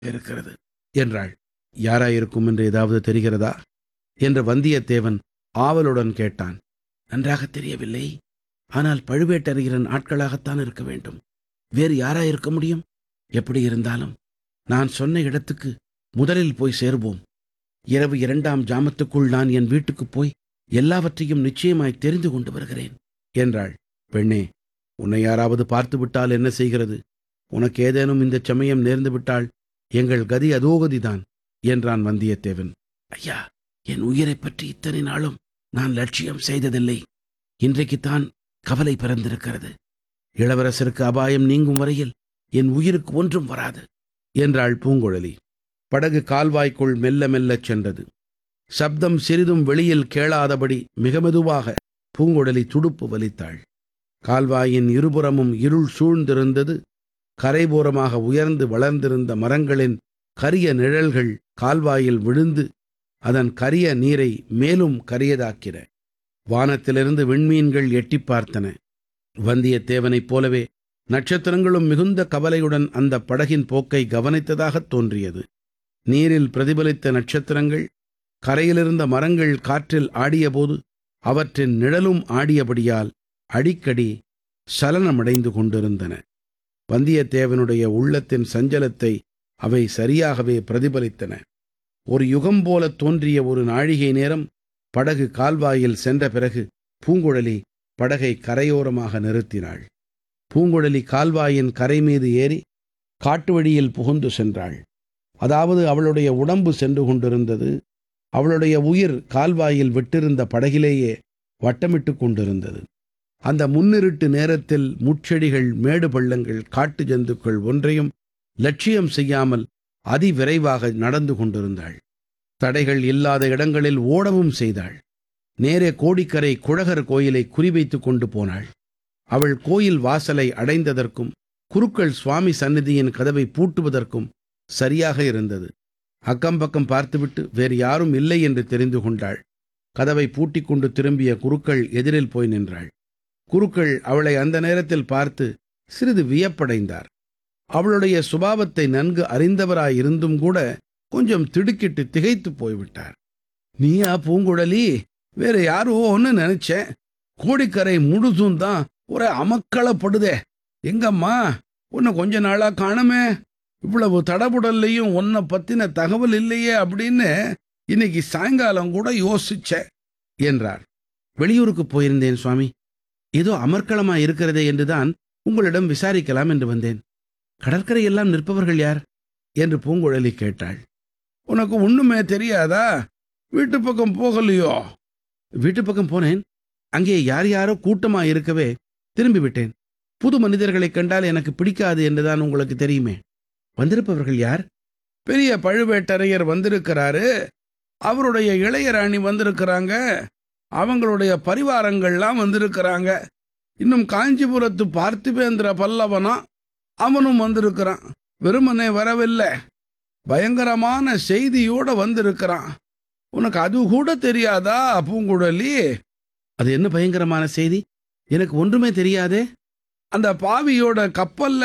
இருக்கிறது என்றாள் யாராயிருக்கும் என்று ஏதாவது தெரிகிறதா என்று வந்தியத்தேவன் ஆவலுடன் கேட்டான் நன்றாக தெரியவில்லை ஆனால் பழுவேட்டரையரின் ஆட்களாகத்தான் இருக்க வேண்டும் வேறு யாராயிருக்க முடியும் எப்படி இருந்தாலும் நான் சொன்ன இடத்துக்கு முதலில் போய் சேர்வோம் இரவு இரண்டாம் ஜாமத்துக்குள் நான் என் வீட்டுக்குப் போய் எல்லாவற்றையும் நிச்சயமாய் தெரிந்து கொண்டு வருகிறேன் என்றாள் பெண்ணே உன்னை யாராவது பார்த்து விட்டால் என்ன செய்கிறது உனக்கு ஏதேனும் இந்த சமயம் நேர்ந்து விட்டால் எங்கள் கதி அதோகதிதான் என்றான் வந்தியத்தேவன் ஐயா என் உயிரைப் பற்றி இத்தனை நாளும் நான் லட்சியம் செய்ததில்லை இன்றைக்குத்தான் கவலை பிறந்திருக்கிறது இளவரசருக்கு அபாயம் நீங்கும் வரையில் என் உயிருக்கு ஒன்றும் வராது என்றாள் பூங்குழலி படகு கால்வாய்க்குள் மெல்ல மெல்லச் சென்றது சப்தம் சிறிதும் வெளியில் கேளாதபடி மிக மெதுவாக பூங்குழலி துடுப்பு வலித்தாள் கால்வாயின் இருபுறமும் இருள் சூழ்ந்திருந்தது கரைபோரமாக உயர்ந்து வளர்ந்திருந்த மரங்களின் கரிய நிழல்கள் கால்வாயில் விழுந்து அதன் கரிய நீரை மேலும் கரியதாக்கின வானத்திலிருந்து விண்மீன்கள் எட்டிப் பார்த்தன வந்தியத்தேவனைப் போலவே நட்சத்திரங்களும் மிகுந்த கவலையுடன் அந்த படகின் போக்கை கவனித்ததாகத் தோன்றியது நீரில் பிரதிபலித்த நட்சத்திரங்கள் கரையிலிருந்த மரங்கள் காற்றில் ஆடியபோது அவற்றின் நிழலும் ஆடியபடியால் அடிக்கடி சலனமடைந்து கொண்டிருந்தன வந்தியத்தேவனுடைய உள்ளத்தின் சஞ்சலத்தை அவை சரியாகவே பிரதிபலித்தன ஒரு யுகம் போல தோன்றிய ஒரு நாழிகை நேரம் படகு கால்வாயில் சென்ற பிறகு பூங்குழலி படகை கரையோரமாக நிறுத்தினாள் பூங்குழலி கால்வாயின் கரை மீது ஏறி காட்டு வழியில் புகுந்து சென்றாள் அதாவது அவளுடைய உடம்பு சென்று கொண்டிருந்தது அவளுடைய உயிர் கால்வாயில் விட்டிருந்த படகிலேயே வட்டமிட்டு கொண்டிருந்தது அந்த முன்னிருட்டு நேரத்தில் முட்செடிகள் மேடு பள்ளங்கள் காட்டு ஜந்துக்கள் ஒன்றையும் லட்சியம் செய்யாமல் அதிவிரைவாக நடந்து கொண்டிருந்தாள் தடைகள் இல்லாத இடங்களில் ஓடவும் செய்தாள் நேரே கோடிக்கரை குழகர் கோயிலை குறிவைத்துக் கொண்டு போனாள் அவள் கோயில் வாசலை அடைந்ததற்கும் குருக்கள் சுவாமி சந்நிதியின் கதவை பூட்டுவதற்கும் சரியாக இருந்தது அக்கம்பக்கம் பார்த்துவிட்டு வேறு யாரும் இல்லை என்று தெரிந்து கொண்டாள் கதவை பூட்டிக் கொண்டு திரும்பிய குருக்கள் எதிரில் போய் நின்றாள் குருக்கள் அவளை அந்த நேரத்தில் பார்த்து சிறிது வியப்படைந்தார் அவளுடைய சுபாவத்தை நன்கு அறிந்தவராயிருந்தும் கூட கொஞ்சம் திடுக்கிட்டு திகைத்துப் போய்விட்டார் நீயா பூங்குழலி வேற யாரோ ஒன்னு நினைச்சேன் கோடிக்கரை முழுதும் தான் ஒரே அமக்களப்படுதே எங்கம்மா உன்னை கொஞ்ச நாளா காணுமே இவ்வளவு தடபுடல்லையும் உன்னை பத்தின தகவல் இல்லையே அப்படின்னு இன்னைக்கு சாயங்காலம் கூட யோசிச்சேன் என்றார் வெளியூருக்கு போயிருந்தேன் சுவாமி ஏதோ அமர்க்களமா இருக்கிறதே என்றுதான் உங்களிடம் விசாரிக்கலாம் என்று வந்தேன் கடற்கரையெல்லாம் நிற்பவர்கள் யார் என்று பூங்குழலி கேட்டாள் உனக்கு ஒண்ணுமே தெரியாதா வீட்டு பக்கம் போகலையோ வீட்டு பக்கம் போனேன் அங்கே யார் யாரோ கூட்டமா இருக்கவே திரும்பி விட்டேன் புது மனிதர்களைக் கண்டால் எனக்கு பிடிக்காது என்றுதான் உங்களுக்கு தெரியுமே வந்திருப்பவர்கள் யார் பெரிய பழுவேட்டரையர் வந்திருக்கிறாரு அவருடைய இளையராணி வந்திருக்கிறாங்க அவங்களுடைய பரிவாரங்கள்லாம் வந்திருக்கிறாங்க இன்னும் காஞ்சிபுரத்து பார்த்திபேந்திர பல்லவனா அவனும் வந்திருக்கிறான் வெறுமனே வரவில்லை பயங்கரமான செய்தியோட வந்திருக்கிறான் உனக்கு அது கூட தெரியாதா பூங்குழலி அது என்ன பயங்கரமான செய்தி எனக்கு ஒன்றுமே தெரியாதே அந்த பாவியோட கப்பல்ல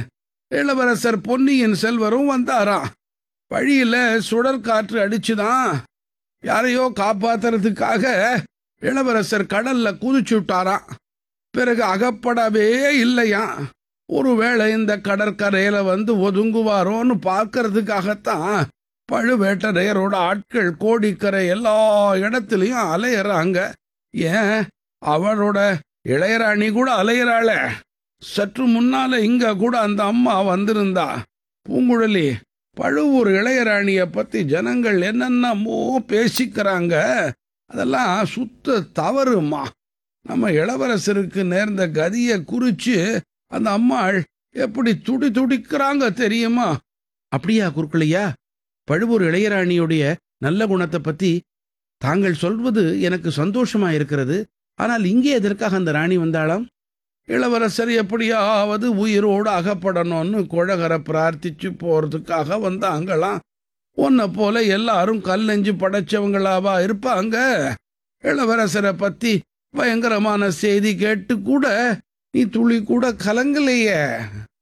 இளவரசர் பொன்னியின் செல்வரும் வந்தாராம் வழியில சுழற் காற்று அடிச்சுதான் யாரையோ காப்பாத்துறதுக்காக இளவரசர் கடல்ல குதிச்சு விட்டாராம் பிறகு அகப்படவே இல்லையா ஒருவேளை இந்த கடற்கரையில வந்து ஒதுங்குவாரோன்னு பார்க்கறதுக்காகத்தான் பழுவேட்டரையரோட ஆட்கள் கோடிக்கரை எல்லா இடத்துலயும் அலையறாங்க ஏன் அவரோட இளையராணி கூட அலையறாள சற்று முன்னால இங்க கூட அந்த அம்மா வந்திருந்தா பூங்குழலி பழுவூர் இளையராணிய பத்தி ஜனங்கள் என்னென்னமோ பேசிக்கிறாங்க அதெல்லாம் சுத்த தவறுமா நம்ம இளவரசருக்கு நேர்ந்த கதியை குறிச்சு அந்த அம்மாள் எப்படி துடி துடிக்கிறாங்க தெரியுமா அப்படியா குறுக்களையா பழுவூர் இளையராணியுடைய நல்ல குணத்தை பத்தி தாங்கள் சொல்வது எனக்கு சந்தோஷமா இருக்கிறது ஆனால் இங்கே எதற்காக அந்த ராணி வந்தாளாம் இளவரசர் எப்படியாவது உயிரோடு அகப்படணும்னு குழகரை பிரார்த்திச்சு போறதுக்காக வந்தாங்களாம் உன்னை போல எல்லாரும் கல்லெஞ்சு படைச்சவங்களாவா இருப்பாங்க இளவரசரை பத்தி பயங்கரமான செய்தி கேட்டு கூட நீ துளி கூட கலங்கலையே